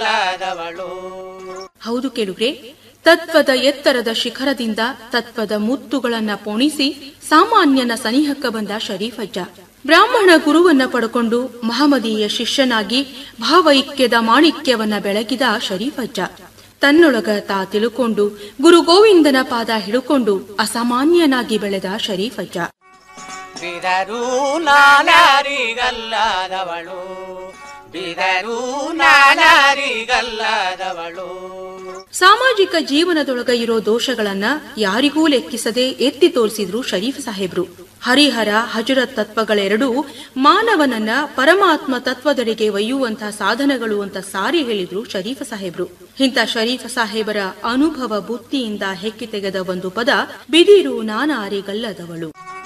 ಹೌದು ಕೇಳುಗ್ರೆ ತತ್ವದ ಎತ್ತರದ ಶಿಖರದಿಂದ ತತ್ವದ ಮುತ್ತುಗಳನ್ನ ಪೋಣಿಸಿ ಸಾಮಾನ್ಯನ ಸನಿಹಕ್ಕ ಬಂದ ಶರೀಫಜ್ಜ ಬ್ರಾಹ್ಮಣ ಗುರುವನ್ನ ಪಡ್ಕೊಂಡು ಮಹಮದೀಯ ಶಿಷ್ಯನಾಗಿ ಭಾವೈಕ್ಯದ ಮಾಣಿಕ್ಯವನ್ನ ಬೆಳಗಿದ ಶರೀಫಜ್ಜ ತನ್ನೊಳಗ ತಾ ತಿಳುಕೊಂಡು ಗುರು ಗೋವಿಂದನ ಪಾದ ಹಿಡುಕೊಂಡು ಅಸಾಮಾನ್ಯನಾಗಿ ಬೆಳೆದ ಶರೀಫಜ್ಜ ಬಿದರು ನಾನಾರಿಗಲ್ಲದವಳು ಬಿದರು ನಾನಾರಿಗಲ್ಲದವಳು ಸಾಮಾಜಿಕ ಜೀವನದೊಳಗ ಇರೋ ದೋಷಗಳನ್ನ ಯಾರಿಗೂ ಲೆಕ್ಕಿಸದೆ ಎತ್ತಿ ತೋರಿಸಿದ್ರು ಶರೀಫ್ ಸಾಹೇಬ್ರು ಹರಿಹರ ಹಜರತ್ ತತ್ವಗಳೆರಡೂ ಮಾನವನನ್ನ ಪರಮಾತ್ಮ ತತ್ವದೆಡೆಗೆ ಒಯ್ಯುವಂತಹ ಸಾಧನಗಳು ಅಂತ ಸಾರಿ ಹೇಳಿದ್ರು ಶರೀಫ್ ಸಾಹೇಬ್ರು ಇಂಥ ಶರೀಫ್ ಸಾಹೇಬರ ಅನುಭವ ಬುದ್ಧಿಯಿಂದ ಹೆಕ್ಕಿ ತೆಗೆದ ಒಂದು ಪದ ಬಿದಿರು ನಾನಾರಿಗಲ್ಲದವಳು